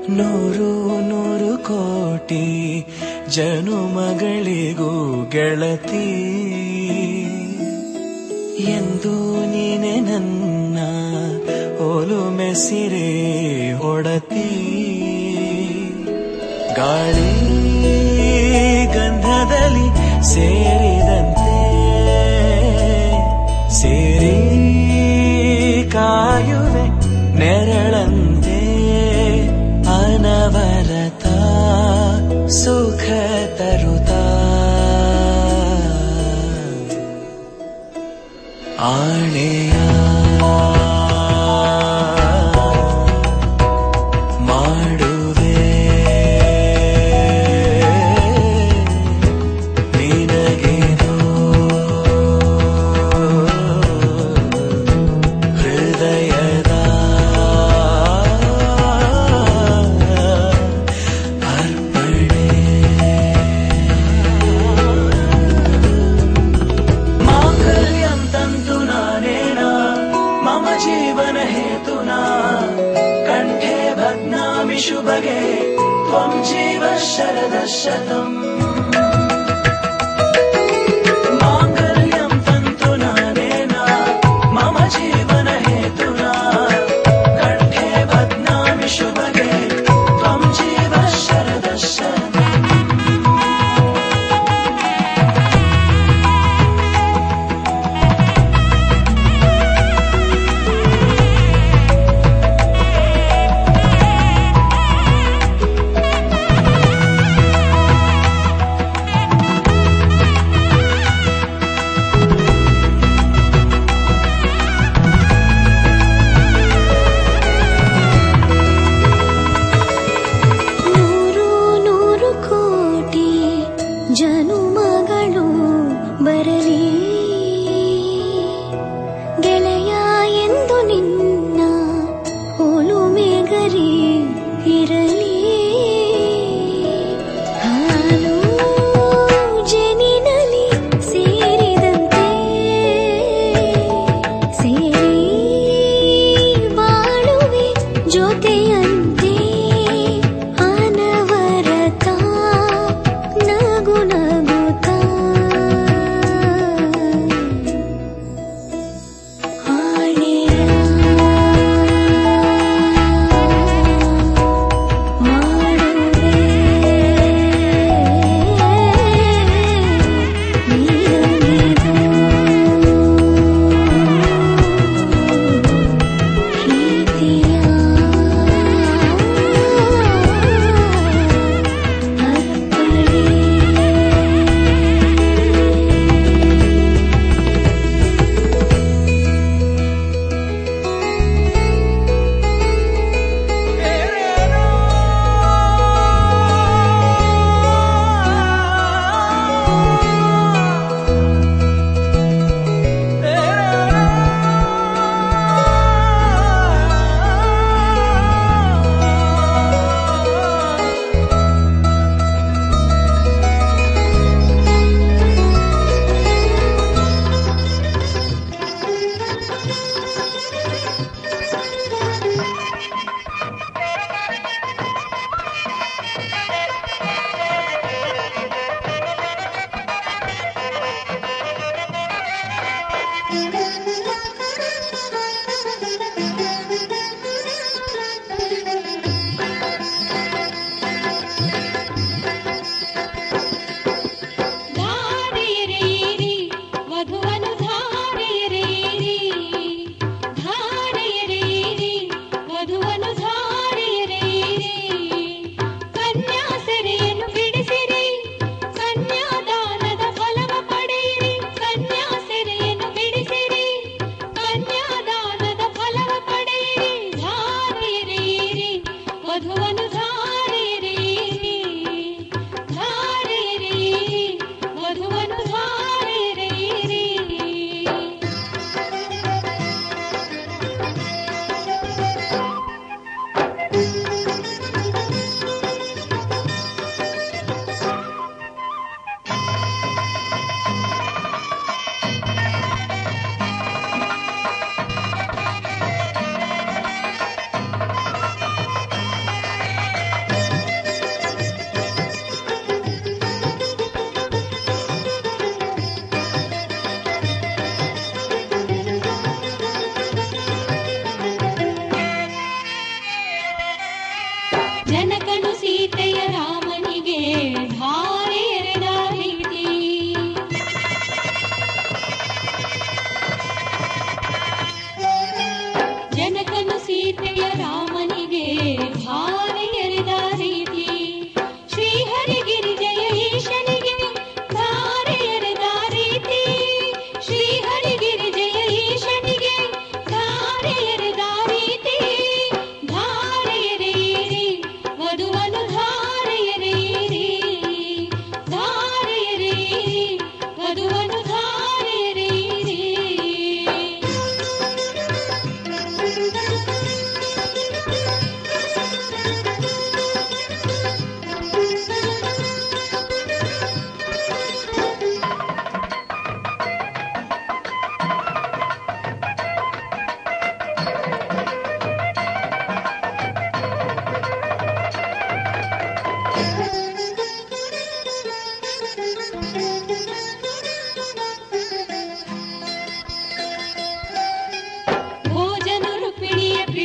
ನೂರು ನೂರು ಕೋಟಿ ಜನುಮಗಳಿಗೂ ಗೆಳತಿ ಎಂದು ನೀನೆ ನನ್ನ ಓಲು ಮೆಸಿರೆ ಒಡತಿ ಗಾಳಿ ಗಂಧದಲ್ಲಿ ಸೇರಿದಂತೆ ಸೇರಿ ಕಾಯುವೆ ನೆರಳಂತೆ ಅನವರತ ಸುಖ ತರುತ್ತಾ ಆಣೆಯ ಮಾಡುವೆ ನಿನಗೇನೋ ಹೃದಯದ ಅರ್ಪಣೆ माङ्गल्यं तन्तु नानेन मम जीवन हेतुना कण्ठे भग्नामि शुभगे त्वं जीव शरदः शतम् माङ्गल्यं तन्तु नानेन मम जीवन हेतुना कण्ठे भग्नामि शुभगे त्वं जीव शरदः शतम्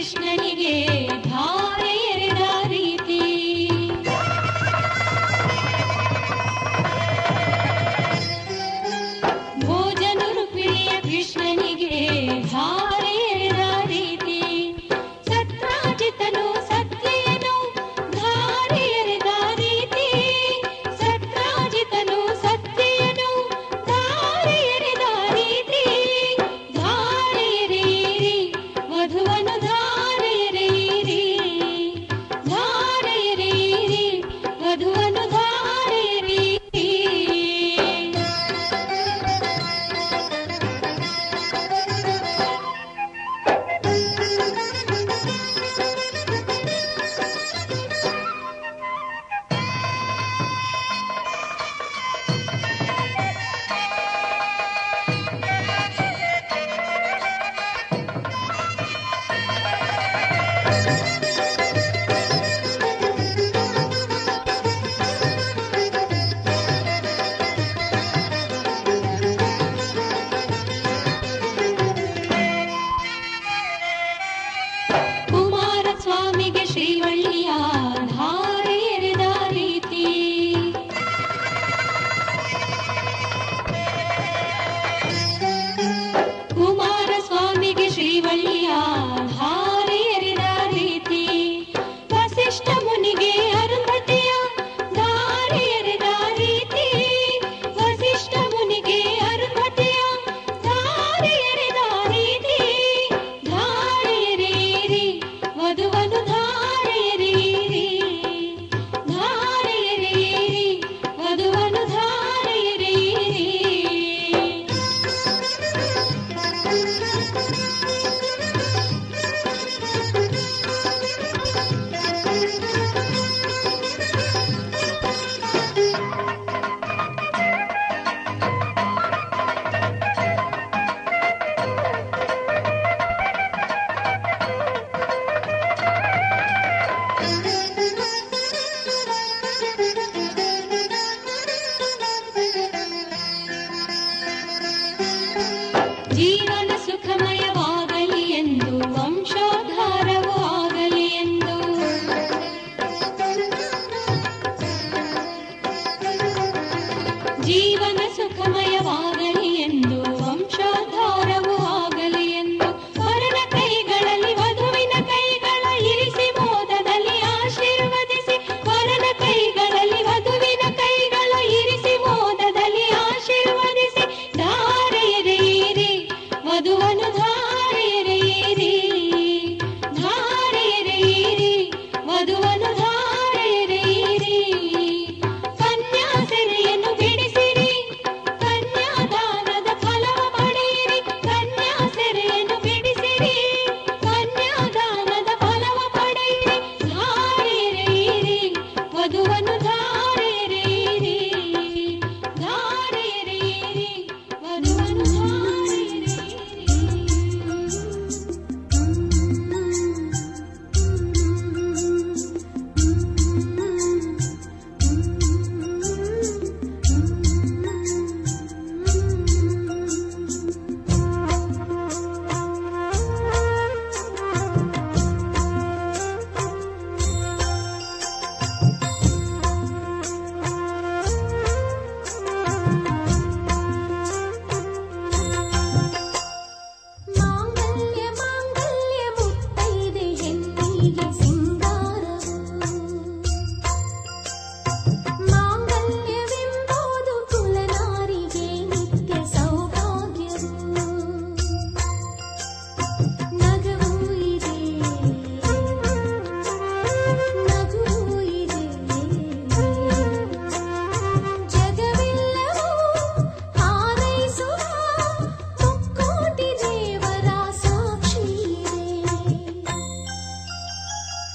ಕೃಷ್ಣನಿಗೆ ಧಾರೆ ಎರೆದ ರೀತಿ ಭೋಜನರು ಪ್ರಿಯ ಕೃಷ್ಣನಿಗೆ ಧಾರೆ ಎರೆದ ರೀತಿ ಸತ್ರಾಜಿತನು ಸತ್ಯನು ಧಾರೆ ಎರೆದ ರೀತಿ ಸತ್ರಾಜಿತನು ಸತ್ಯನು ಧಾರೆ ಎರೆದ ರೀತಿ ಧಾರೆ ಎರೆಯಿರಿ ವಧುವನು ಧಾರೆ ಎರೆಯಿರಿ ಧಾರೆ ಎರೆಯಿರಿ ವಧುವನು ಧಾರೆ ಎರೆಯಿರಿ ಕುಮಾರಸ್ವಾಮಿಗೆ ಶ್ರೀವಳ್ಳಿಯ ಧಾರೆ ಎರೆದ ರೀತಿ ಕುಮಾರಸ್ವಾಮಿಗೆ ಶ್ರೀವಳ್ಳಿಯ ಧಾರೆ ಎರೆದ ರೀತಿ ವಸಿಷ್ಠ ಮುನಿಗೆ ಅರುಂಧತಿಯ ಧಾರೆ ಎರೆದ ರೀತಿ ವಸಿಷ್ಠ ಮುನಿಗೆ ಅರುಂಧತಿಯ ಧಾರೆ ಎರೆದ ರೀತಿ ಧಾರೆ ಎರೆಯಿರಿ ವಧುವನು ಧಾರೆ ಎರೆಯಿರಿ ಧಾರೆ ಎರೆಯಿರಿ ವಧುವನು ಧಾರೆ ಎರೆಯಿರಿ ಜೀವನ ಸುಖಮಯವಾಗಲಿ ಎಂದು ವಂಶೋದ್ಧಾರವು ಆಗಲಿ ಎಂದು ಜೀವನ ಸುಖಮಯವಾಗಲಿ ಎಂದು ವಂಶೋದ್ಧಾರವು ಆಗಲಿ ಎಂದು ವರನ ಕೈಗಳಲ್ಲಿ ವಧುವಿನ ಕೈಗಳ ಇರಿಸಿ ಮೋದದಲ್ಲಿ ಆಶೀರ್ವದಿಸಿ ವರನ ಕೈಗಳಲ್ಲಿ ವಧುವಿನ ಕೈಗಳ ಇರಿಸಿ ಮೋದದಲ್ಲಿ ಆಶೀರ್ವದಿಸಿ ಧಾರೆ ಎರೆಯಿರಿ ವಧುವನು ಧಾರೆ ಎರೆಯಿರಿ ಧಾರೆ ಎರೆಯಿರಿ ವಧುವನು ಧಾರೆ ಎರೆಯಿರಿ ಕನ್ಯಾ ಸೆರೆಯನ್ನು ಬಿಡಿಸಿರಿ ಕನ್ಯಾದಾನದ ಫಲವ ಪಡೆಯಿರಿ ಕನ್ಯಾ ಸೆರೆಯನ್ನು ಬಿಡಿಸಿರಿ ಕನ್ಯಾದಾನದ ಫಲವ ಪಡೆಯಿರಿ ಧಾರೆ ಎರೆಯಿರಿ ವಧುವನ್ನು ಧಾರೆ ಎರೆಯಿರಿ ಧಾರೆ ಎರೆಯಿರಿ ವಧುವನ್ನು ಧಾರೆ ಮಾಂಗಲ್ಯ ಮಾಂಗಲ್ಯ ಮುತ್ತೈದೆ ಹೆಣ್ಣಿಗೆ ಸಿಂಗಾರವು ಮಾಂಗಲ್ಯವೆಂಬುದು ಕುಲನಾರಿಗೆ ನಿತ್ಯ ಸೌಭಾಗ್ಯವು ನಗವೂ ಇದೆ ನಗುವೂ ಇದೆ ಜಗವೆಲ್ಲವೂ ಹಾರೈಸುವ ಮುಕ್ಕೋಟಿ ದೇವರ ಸಾಕ್ಷಿ ಇದೆ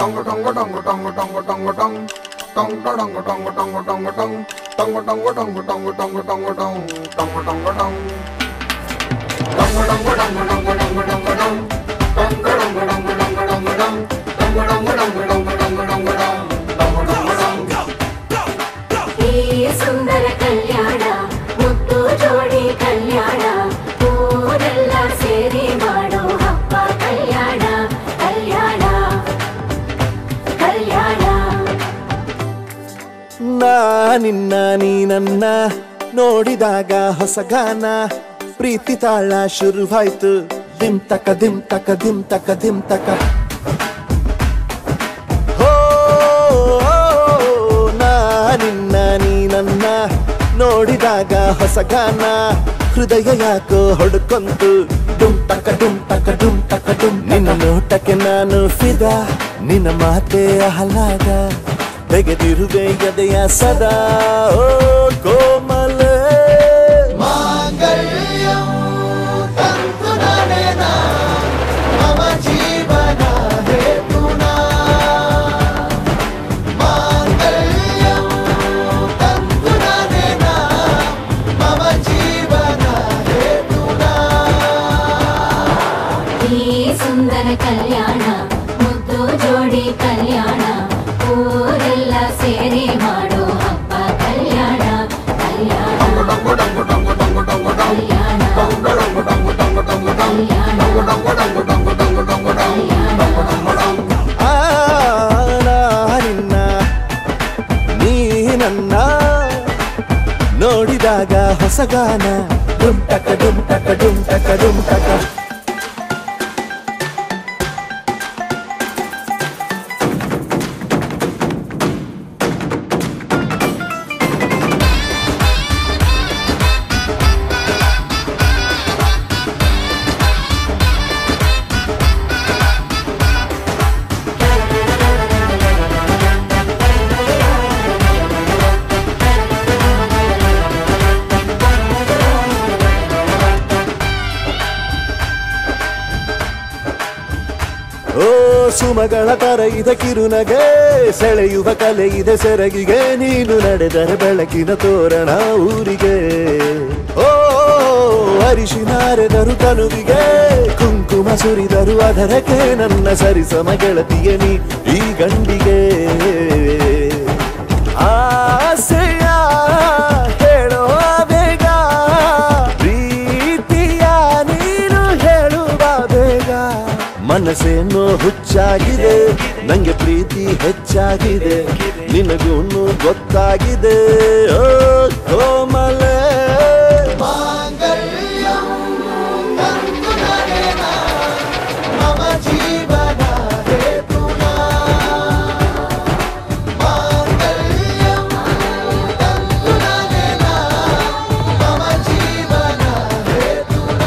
Tong tong tong tong tong tong tong. Tong tong tong tong tong tong. Tong tong tong tong tong tong tong tong. Tong tong tong. Tong tong tong tong tong tong tong tong. Tong tong tong tong tong tong tong. Tong tong tong tong tong tong tong tong. Tong tong tong. ಈ ಸುಂದರ ಕಲ್ಯಾಣ ಮುತ್ತು ಜೋಡಿ ಕಲ್ಯಾಣ ಊರೆಲ್ಲ ಸೇರಿ ಮಾಡೋ ಹಬ್ಬ ಕಲ್ಯಾಣ ಕಲ್ಯಾಣ ಕಲ್ಯಾಣ ನಾ ನಿನ್ನ ನೀ ನನ್ನ ನೋಡಿದಾಗ ಹೊಸ ಗಾನ ಪ್ರೀತಿ ತಾಳ ಶುರುವಾಯ್ತು ದಿಮ್ ತಕ ದಿಮ್ ತಕ ದಿಮ್ ತಕ ದಿಮ್ ತಕ ಹೋ ನಾ ನಿನ್ನ ನೀ ನನ್ನ ನೋಡಿದಾಗ ಹೊಸ ಗಾನ ಹೃದಯ ಯಾಕೋ ಹೊಡ್ಕೊಂತು ಡುಮ್ ತಕ ಡುಮ್ ತಕ ಡುಮ್ ತಕ ಡುಮ್ ನಿನ್ನ ನೋಟಕ್ಕೆ ನಾನು ಫಿದ ನಿನ್ನ ಮಾತೆ ಆಹ್ಲಾದ ತೆಗೆದಿರುವೆ ಎದೆಯ ಸದಾ ಓ ಕೋಮಲ ಮಾಂಗಲ್ಯಂ ತಂತು ನಾನೇನ ಮಮ ಜೀವನ ಹೇತುನಾ ಮಾಂಗಲ್ಯಂ ತಂತು ನಾನೇನ ಮಮ ಜೀವನ ಹೇತುನಾ ಈ ಸುಂದರ ಕಲ್ಯಾಣ ಮುದ್ದು ಜೋಡಿ ಕಲ್ಯಾಣ ಊರೆಲ್ಲ ಸೇರಿ ಮಾಡೋ ಹಬ್ಬ ಕಲ್ಯಾಣ ಕಲ್ಯಾಣ ಕಲ್ಯಾಣ ಆ, ನಾ ನಿನ್ನ ನೀ ನನ್ನ ನೋಡಿದಾಗ ಹೊಸ ಗಾನ ಡುಮ್ ಟಕ ಡುಮ್ ಟಕ ಡುಮ್ ಟಕ ಡುಮ್ ಟಕ ಓ ಸುಮಗಳ ತರ ಇದೆ ಕಿರುನಗೆ ಸೆಳೆಯುವ ಕಲೆ ಇದೆ ಸೆರಗಿಗೆ ನೀನು ನಡೆದರೆ ಬೆಳಕಿನ ತೋರಣ ಊರಿಗೆ ಓ ಅರಿಶಿನಾರೆದರು ತನುವಿಗೆ ಕುಂಕುಮ ಸುರಿದರು ಅದರಕ್ಕೆ ನನ್ನ ಸರಿಸಮ ಗೆಳತಿಗೆ ನೀ ಈ ಗಂಡಿಗೆ ಆಸೆಯ ಹೇಳೋ ಬೇಗ ಪ್ರೀತಿಯ ನೀನು ಹೇಳುವ ಬೇಗ ಮನಸ್ಸೇನೋ ಹುಚ್ಚಾಗಿದೆ ನಂಗೆ ಪ್ರೀತಿ ಹೆಚ್ಚಾಗಿದೆ ನಿನಗೂನು ಗೊತ್ತಾಗಿದೆ ಓ ಕೋಮಲೆ ಮಮ ಜೀವನ ಹೇತುನಾ ಮಾಂಗಲ್ಯಂ ತಂತು ನಾನೇನ ಮಮ ಜೀವನ ಹೇತುನಾ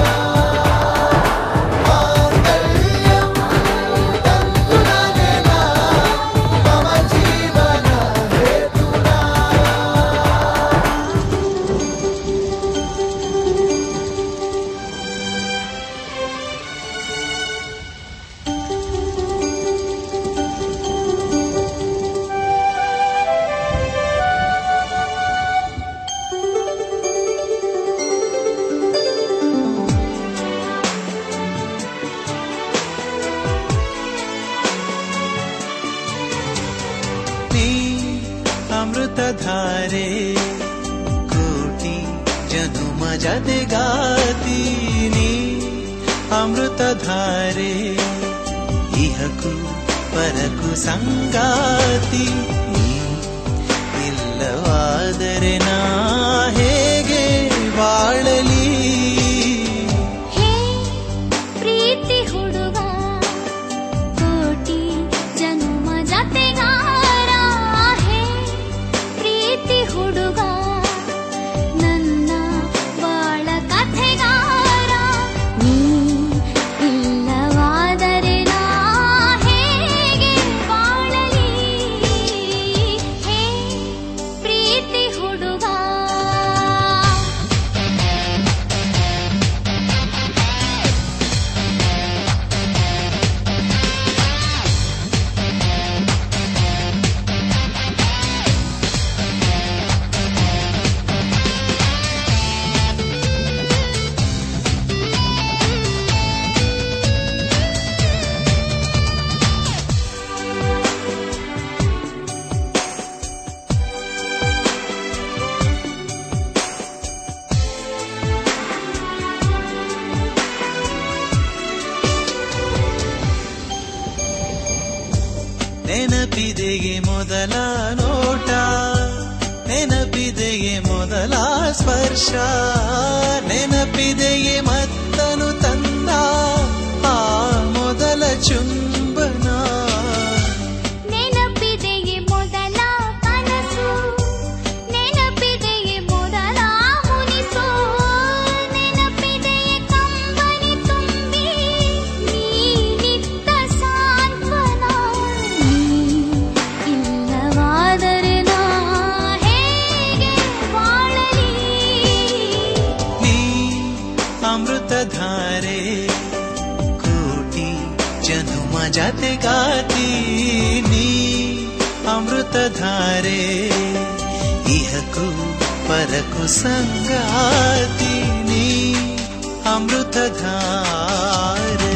ಮಾಂಗಲ್ಯಂ ತಂತು ನಾನೇನ ಮಮ ಜೀವನ ಹೇತುನಾ ನೀ ಅಮೃತಧಾರೆ ಕೋಟಿ ಜನುಮ ಜತೆಗಾತೀನಿ ಅಮೃತಧಾರೆ ಇಹಕು ಪರಕು ಸಂಗಾತಿ ನೀ ಇಲ್ಲವಾದರೆ ನಾ ಹೇಗೆ ಬಾಳಲಿ ಹೇ ಪ್ರೀತಿ ಹುಡುಗ ಕೋಟಿ ಜನುಮ ಜತೆಗಾರ ಹೇ ಪ್ರೀತಿ ಹುಡುಗ ನನ್ನ ಬಾಳ ಕಥೆಗಾರ ನೀ ಇಲ್ಲವಾದರೆ ನಾ ಹೇಗೆ ಬಾಳಲಿ ಹೇ ಪ್ರೀತಿ ಹುಡುಗ ನೆನಪಿದೆಯೇ ಮೊದಲ ನೋಟ ನೆನಪಿದೆಯೇ ಮೊದಲ ಸ್ಪರ್ಶ ನೆನಪಿದೆಯೇ ಮತ್ತನು ತಂದ ಆ ಮೊದಲ ಚುಂಬನ ನೆನಪಿದೆಯೇ ಮೊದಲ ಕನಸು ನೆನಪಿದೆಯೇ ಮೊದಲ ಮುನಿಸು ನೆನಪಿದೆಯೇ ಕಂಬನಿ ತುಂಬಿ ನೀನಿತ್ತ ಸಾಂತ್ವನ ನೀ ಇಲ್ಲವಾದರೆ ನಾ ಹೇಗೆ ಬಾಳಲಿ ನೀ ಅಮೃತಧಾರೆ ಕೋಟಿ ಜನುಮ ಜತೆಗಾತಿ ನೀ ಅಮೃತಧಾರೆ ಇಹಕು ಪರಕು ಸಂಗಾತಿ ನೀ Amruthadhaare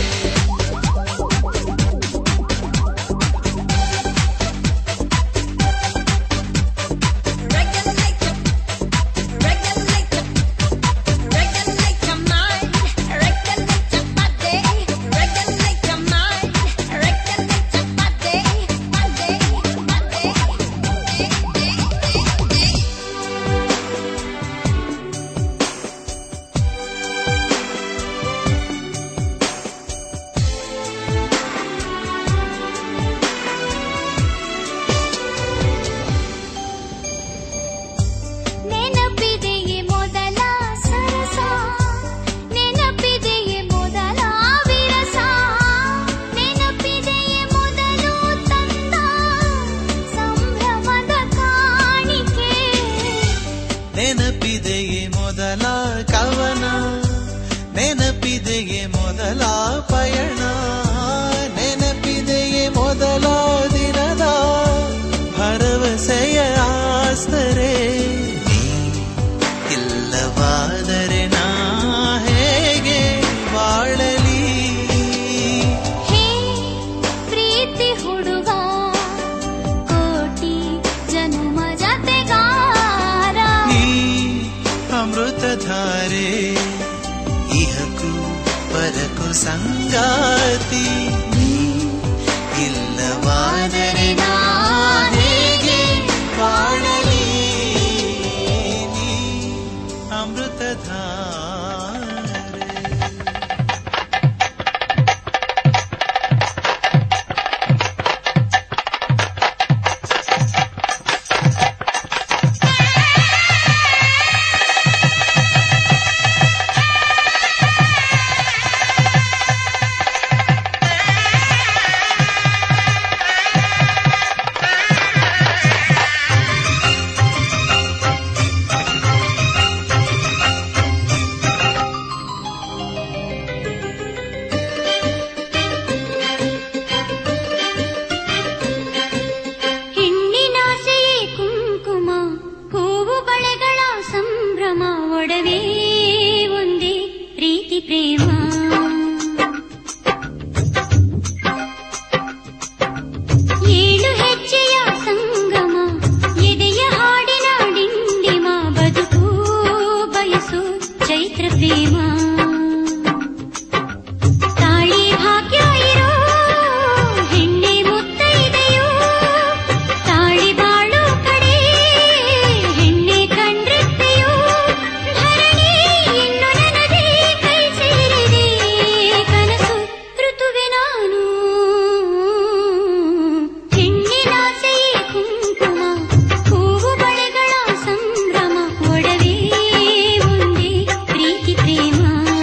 Regulate your, regulate your, regulate your mind, regulate your body, regulate your mind, regulate your body, body, body. ನೆನಪಿದೆಯೇ ಮೊದಲ ಸರಸ ನೆನಪಿದೆಯೇ ಮೊದಲ ವಿರಸ ನೆನಪಿದೆಯೇ ಮೊದಲು ತಂದ ಸಂಭ್ರಮದ ಕಾಣಿಕೆ ನೆನಪಿದೆಯೇ ಮೊದಲ ಕವನ ನೆನಪಿದೆಯೇ ಮೊದಲ ಪಯಣ ನೆನಪಿದೆಯೇ ಮೊದಲ ದಿನದ ಭರವಸೆಯ ಆಸ್ತರೆ ನೀ ಇಲ್ಲವಾದರೆ ನಾ ಹೇಗೆ ಬಾಳಲಿ ಹೇ ಪ್ರೀತಿ ಹುಡುಗ ಕೋಟಿ ಜನುಮ ಜತೆಗಾರ ನೀ ಅಮೃತಧಾರೆ ಇಹಕು ಪರಕು ಸಂಗಾತಿ ನೀ ಇಲ್ಲವಾದರೆ ನಾ ಹೇಗೆ ಬಾಳಲಿ ನೀ ಅಮೃತಧಾರೆ ಹೆಣ್ಣಿನಾಸೆಯೇ ಕುಂಕುಮ ಹೂವು ಬಳೆಗಳ ಸಂಭ್ರಮ ಒಡವೆ ಒಂದೇ ಪ್ರೀತಿ ಪ್ರೇಮ ಏಳು ಹೆಜ್ಜೆಯ ಸಂಗಮ ಎದೆಯ ಹಾಡಿನ ಡಿಂಡಿಮ ಬದುಕು ಬಯಸು ಚೈತ್ರ ಪ್ರೇಮ ತಾಳಿ ಭಾಗ್ಯ ಇರೋ ಹೆಣ್ಣೆ ಮುತ್ತೈದೆಯೋ ತಾಳಿ ಬಾಳು ಕಡೆ ಹೆಣ್ಣೆ ಕಂಡ್ರೆತ್ತೆಯೋ ಧರಣಿ ಇನ್ನು ನನಗೆ ಕೈ ಸೇರಿದೆ ಕನಸು ಋತುವೆ ನಾನು ಹೆಣ್ಣಿನಾಸೆಯೇ ಕುಂಕುಮ ಹೂವು ಬಳೆಗಳ ಸಂಭ್ರಮ ಒಡವೆ ಒಂದೇ ಪ್ರೀತಿ ಪ್ರೇಮ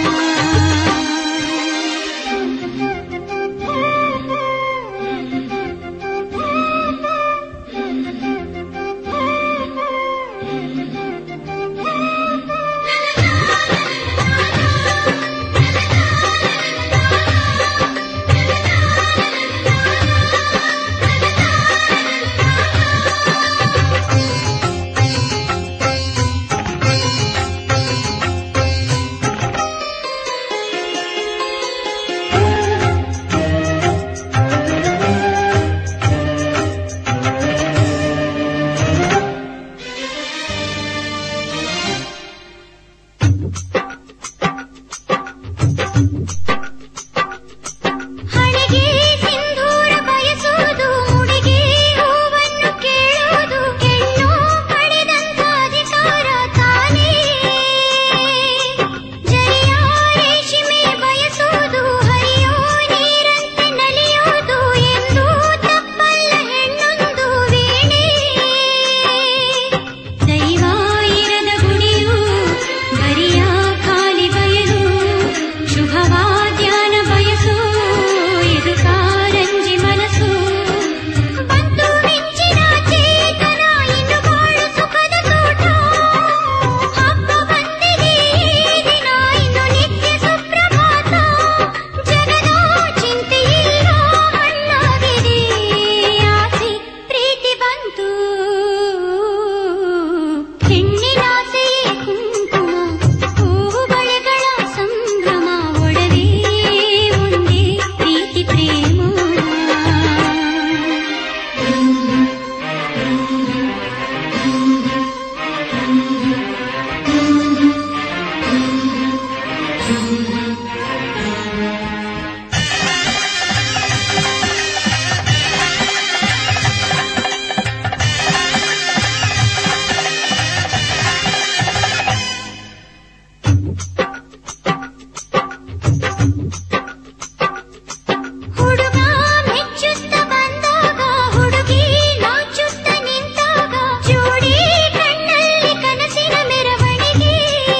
ಹುಡುಗ ಮೆಚ್ಚುತ್ತ ಬಂದಾಗ ಹುಡುಗಿ ನಾಚುತ್ತ ನಿಂತಾಗ ಜೋಡಿ ಕಣ್ಣಲ್ಲಿ ಕನಸಿನ ಮೆರವಣಿಗೆ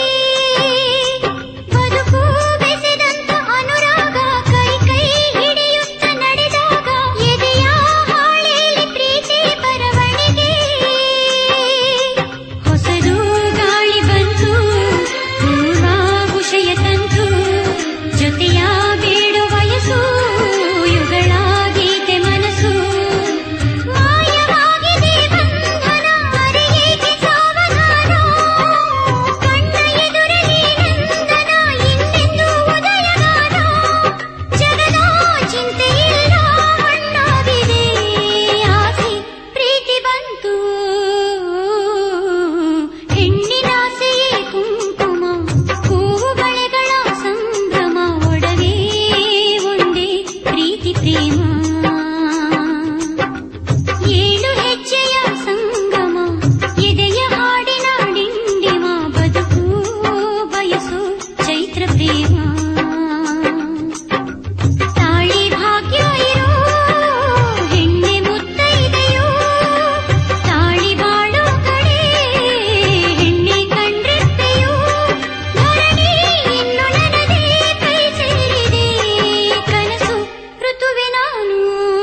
ಬದುಕು ಬೆಸೆದಂತ ಅನುರಾಗ ಕೈ ಕೈ ಹಿಡಿಯುತ್ತ ನಡೆದಾಗ ಎದೆಯ ಹಾಳೆಯಲ್ಲಿ ಪ್ರೀತಿ ಬರವಣಿಗೆ ಹೊಸದು ಗಾಳಿ ಬಂತು ಪೂರ್ವಾಭುಷಯ ತಂತು ಜೊತೆಯ ಬೇಡು ವಯಸ್ಸು ಯುಗಳ ಗೀತೆ ಮನಸ್ಸು ಮಾಯವಾಗಿದೆ ಬಂಧನ ಅರಿಯೇಕೆ ಸಾವಧಾನ ಕಣ್ಣ ಎದುರಲ್ಲಿ ನಂದನ ಇನ್ನೆಂದು ಉದಯಗಾನ ಜಗದ ಚಿಂತೆಯಿಲ್ಲ ಮಣ್ಣಾಗಿದೆ ಆಸೆ ಪ್ರೀತಿ ಬಂತು ಹೆಣ್ಣಿನಾಸೆಯೇ ಕುಂಕುಮ ಹೂವು ಬಳೆಗಳ ಸಂಭ್ರಮ ಒಡವೆ ಒಂದೇ ಪ್ರೀತಿ ಪ್ರೇಮ ಏಳು ಹೆಜ್ಜೆಯ ಸಂಗಮ ಎದೆಯ ಹಾಡಿನ ಡಿಂಡಿಮ ಬದುಕು ಬಯಸು ಚೈತ್ರ ಪ್ರೇಮ ತಾಳಿ ಭಾಗ್ಯ ಇರೋ ಹೆಣ್ಣೆ ಮುತ್ತೈದೆಯೋ ತಾಳಿ ಬಾಳೋ ಕಡೆ ಹೆಣ್ಣೆ ಕಂಡ್ರೆಪ್ಪೆಯೋ ಧರಣಿ ಇನ್ನು ನನಗೆ ಕೈ ಸೇರಿದೆ ಕನಸು ಋತುವೆ ನಾನು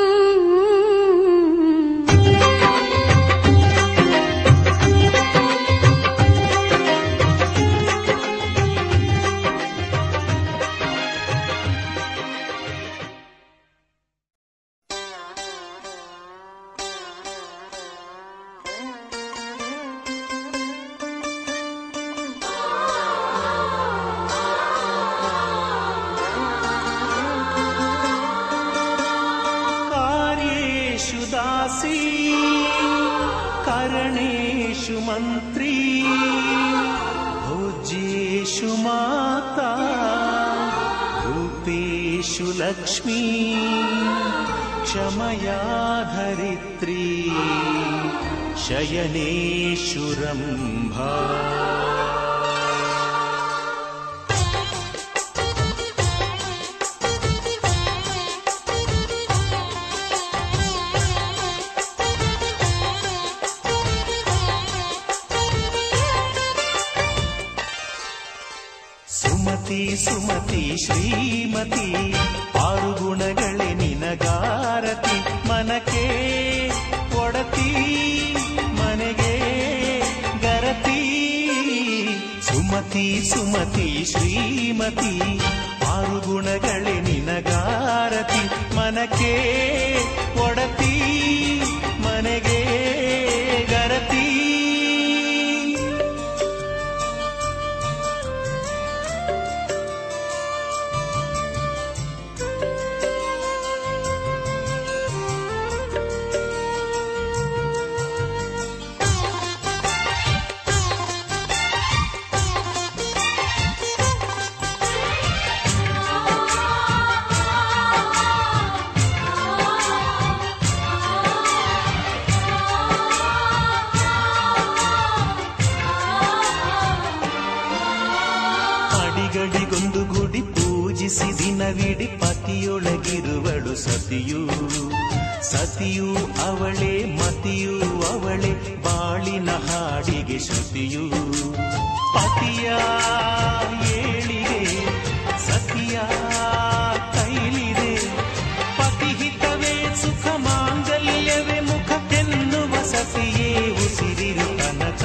कार्येषु दासी करणेषु मन्त्री भोज्येषु माता रूपेषु लक्ष्मी क्षमया धरित्री शयनेषु रम्भा ಸುಮತಿ ಸುಮತಿ ಶ್ರೀಮತಿ ಆರು ಗುಣಗಳೇ ನಿನಗಾರತಿ ಮನಕ್ಕೆ ಒಡತಿ ಮನೆಗೆ ಗರತಿ ಸುಮತಿ ಸುಮತಿ ಶ್ರೀಮತಿ ಆರು ಗುಣಗಳೇ ನಿನಗಾರತಿ ಮನಕ್ಕೆ ಒಡತಿ ಮನೆಗೆ ಗರತಿ ಅಡಿಗಡಿಗೊಂದು ಗುಡಿ ಪೂಜಿಸಿ ದಿನವಿಡಿ ಪತಿಯೊಳಗಿರುವಳು ಸತಿಯು ಸತಿಯು ಅವಳೆ ಮತಿಯು ಅವಳೆ ಬಾಳಿನ ಹಾಡಿಗೆ ಶ್ರುತಿಯು ಪತಿಯ ಏಳಿಗೆ ಸತಿಯ ಕೈಲಿದೆ ಪತಿಹಿತವೇ ಸುಖ ಮಾಂಗಲ್ಯವೇ ಮುಖಕ್ಕೆನ್ನುವ ಸತಿಯೇ ಉಸಿರಿರು ತನಕ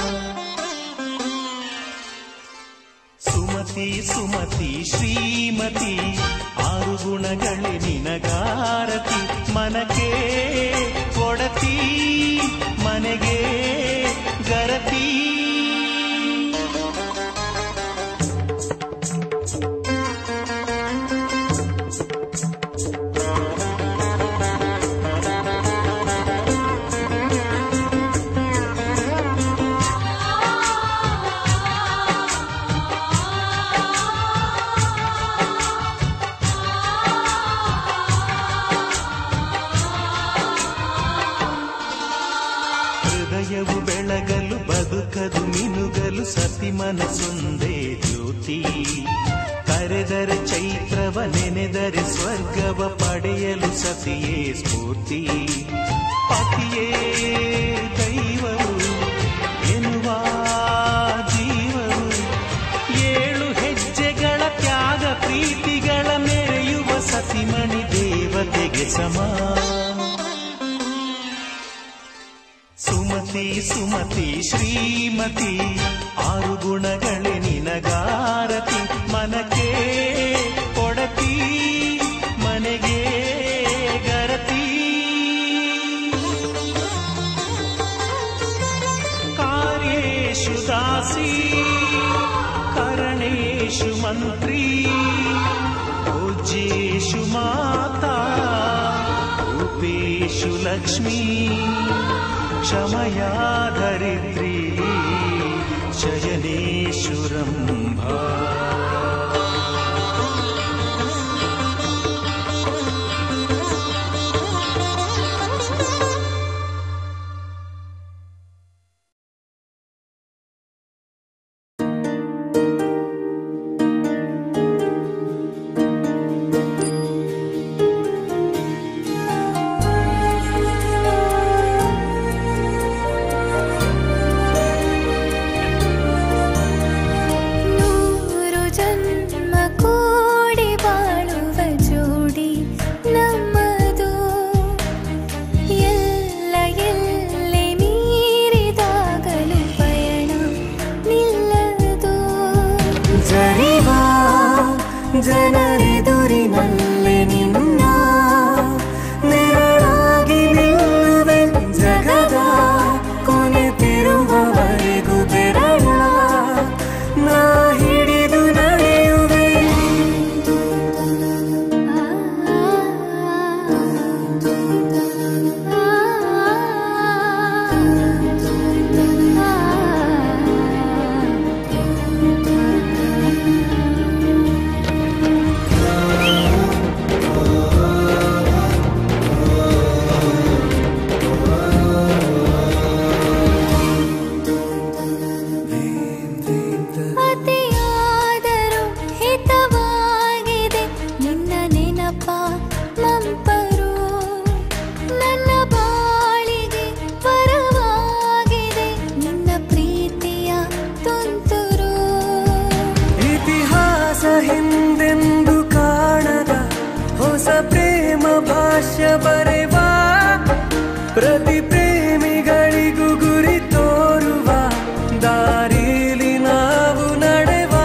ಸುಮತಿ ಸುಮತಿ ಶ್ರೀಮತಿ ಆರು ಗುಣಗಳೇ ನಿನಗಾರತಿ ಮನಕ್ಕೆ ಕೊಡತಿ ಮನೆಗೆ ಗರತಿ ಹೃದಯವು ಬೆಳಗಲು ಬದುಕದು ಮಿನುಗಲು ಸತಿ ಮನಸ್ಸೊಂದೇ ಜ್ಯೋತಿ ಕರೆದರೆ ಚೈತ್ರವ ನೆನೆದರೆ ಸ್ವರ್ಗವ ಪಡೆಯಲು ಸತಿಯೇ ಸ್ಫೂರ್ತಿ ಪತಿಯೇ ದೈವವು ಎನ್ನುವ ಜೀವವು ಏಳು ಹೆಜ್ಜೆಗಳ ತ್ಯಾಗ ಪ್ರೀತಿಗಳ ಮೆರೆಯುವ ಸತಿಮಣಿ ದೇವತೆಗೆ ಸಮ ಸುಮತಿ ಸುಮತಿ ಶ್ರೀಮತಿ ಆರು ಗುಣಗಳೇ ನಿನಗಾರತಿ ಮನಕ್ಕೆ ಕೊಡತಿ ಮನೆಗೆ ಗರತಿ ಕಾರ್ಯೇಶು ದಾಸಿ ಕರಣೇಶು ಮಂತ್ರಿ ಪೂಜ್ಯೇಶು ಮಾತಾ ರೂಪೇಶು ಲಕ್ಷ್ಮೀ क्षमया धरित्री शयनेशुरम्भा ನೂರು ಜನ್ಮ ಕೂಡಿ ಬಾಳುವ ಜೋಡಿ ನಮ್ಮದು ಎಲ್ಲ ಎಲ್ಲೆ ಮೀರಿದಾಗಲೂ ಪಯಣ ನಿಲ್ಲದು ಜರಿವಾ ಜನರೆದುರಿನಲ್ಲಿ ನಿನ್ನ ನೆರಳಾಗಿ ನಿಲ್ಲುವೆ ಜಗದ ಕೊನೆತಿರುವವರೆಗೂ ಬೆರಳ ನಾ ಹಿಡಿದು ನಡೆಯುವೆ ಅತಿಯಾದರೂ ಹಿತವಾಗಿದೆ ನಿನ್ನ ನೆನಪ ಮಂಪರು ನನ್ನ ಬಾಳಿಗೆ ಪರವಾಗಿದೆ ನಿನ್ನ ಪ್ರೀತಿಯ ತುಂತುರು ಇತಿಹಾಸ ಹಿಂದೆಂದು ಕಾಣದ ಹೊಸ ಪ್ರೇಮ ಭಾಷ್ಯ ಬರೆವಾ ಪ್ರತಿ ಪ್ರೇಮಿಗಳಿಗೂ ಗುರಿ ತೋರುವ ದಾರಿಲಿ ನಾವು ನಡೆವಾ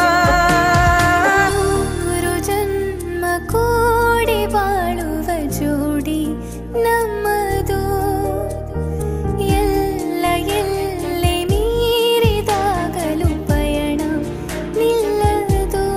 ನೂರು ಜನ್ಮ ಕೂಡಿ ಬಾಳುವ ಜೋಡಿ ನಮ್ಮದು ಎಲ್ಲ ಎಲ್ಲೆ ಮೀರಿದಾಗಲೂ ಪಯಣ ನಿಲ್ಲದು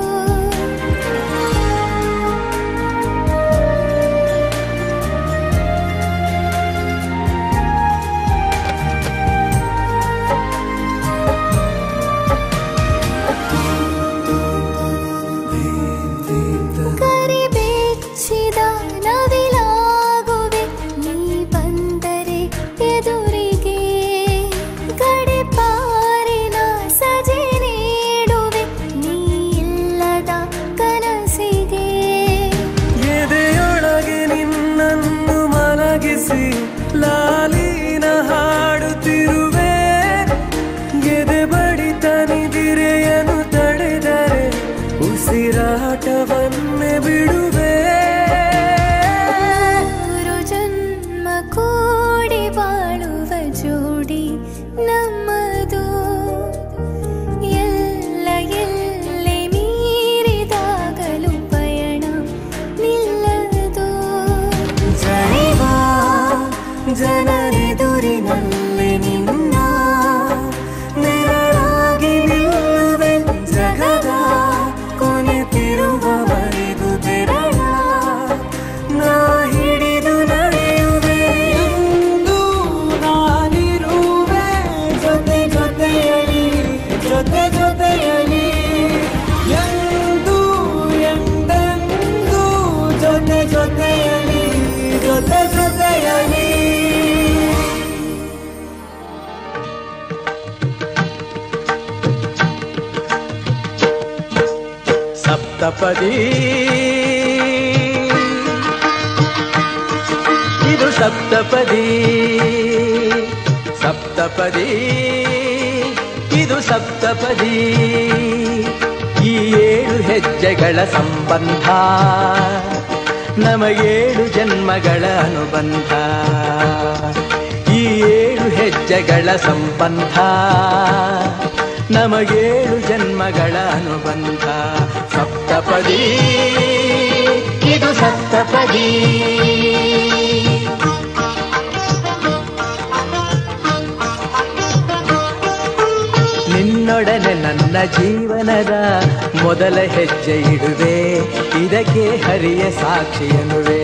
ಸಪ್ತಪದಿ ಇದು ಸಪ್ತಪದಿ ಸಪ್ತಪದಿ ಇದು ಸಪ್ತಪದಿ ಈ ಏಳು ಹೆಜ್ಜೆಗಳ ಸಂಬಂಧ ನಮಗೇಳು ಜನ್ಮಗಳ ಅನುಬಂಧ ಈ ಏಳು ಹೆಜ್ಜೆಗಳ ಸಂಬಂಧ ನಮಗೇಳು ಜನ್ಮಗಳ ಅನುಬಂಧ ಸಪ್ತಪದಿ ಇದು ಸಪ್ತಪದಿ ನಿನ್ನೊಡನೆ ನನ್ನ ಜೀವನದ ಮೊದಲ ಹೆಜ್ಜೆ ಇಡುವೆ ಇದಕ್ಕೆ ಹರಿಯ ಸಾಕ್ಷಿ ಎನ್ನುವೆ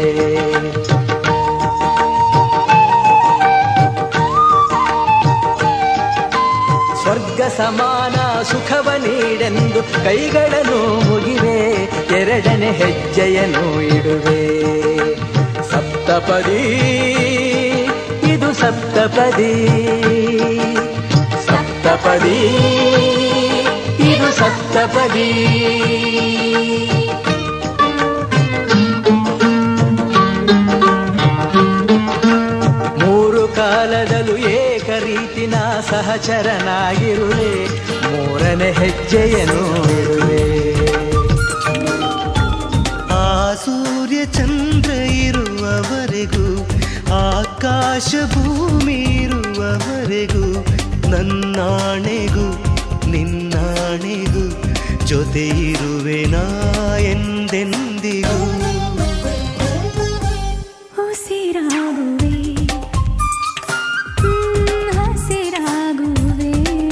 ಸ್ವರ್ಗ ಸಮಾನ ಸುಖವ ನೀಡೆಂದು ಕೈಗಳನ್ನು ಮುಗಿವೆ ಎರಡನೇ ಹೆಜ್ಜೆಯನ್ನು ಇಡುವೆ ಸಪ್ತಪದಿ ಇದು ಸಪ್ತಪದಿ ಸಪ್ತಪದಿ ಇದು ಸಪ್ತಪದಿ ಮೂರು ಕಾಲದಲ್ಲೂ ಏಕ ರೀತಿನ ಸಹಚರನಾಗಿರುವೆ ಮೂರನೇ ಹೆಜ್ಜೆಯನ್ನು ಇಡುವೆ ಆ ಸೂರ್ಯ ಚಂದ್ರ ಇರುವವರೆಗೂ ಆಕಾಶ ಭೂಮಿ ಇರುವವರೆಗೂ ನನ್ನಾಣೆಗೂ ನಿನ್ನಾಣೆಗೂ ಜೊತೆ ಇರುವೆ ನಾ ಎಂದೆಂದಿಗೂ ಉಸಿರಾಗುವೆ ಹ್ಮ್, ಹಸಿರಾಗುವೆ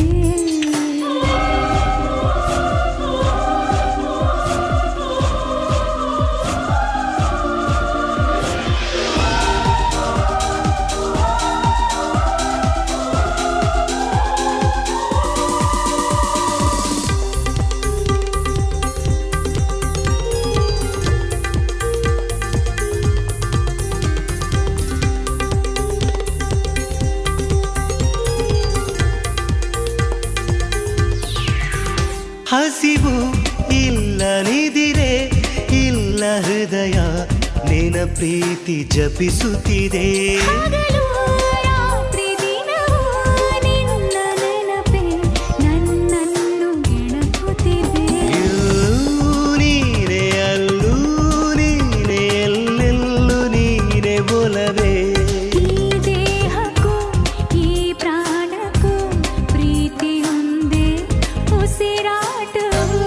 ಹಸಿವು ಇಲ್ಲ ನಿದಿರೆ ಇಲ್ಲ ಹೃದಯ ನಿನ ಪ್ರೀತಿ ಜಪಿಸುತ್ತಿದೆ ಹಗಲು ರಾತ್ರಿ ದಿನವೂ ನಿನ್ನ ನೆನಪೇ ನನ್ನನ್ನು ಗೆಣಕುತ್ತಿದೆ ಎಲ್ಲೂ ನೀನೆ ಅಲ್ಲೂ ನೀನೆ ಎಲ್ಲೆಲ್ಲೂ ನೀನೆ ಒಲವೇ ಈ ದೇಹಕ್ಕೂ ಈ ಪ್ರಾಣಕ್ಕೂ ಪ್ರೀತಿಯೊಂದೇ ಉಸಿರಾಟವು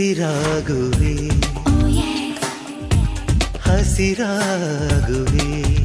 ಉಸಿರಾಗುವೆ Oh yeah. ಹಸಿರಾಗುವೆ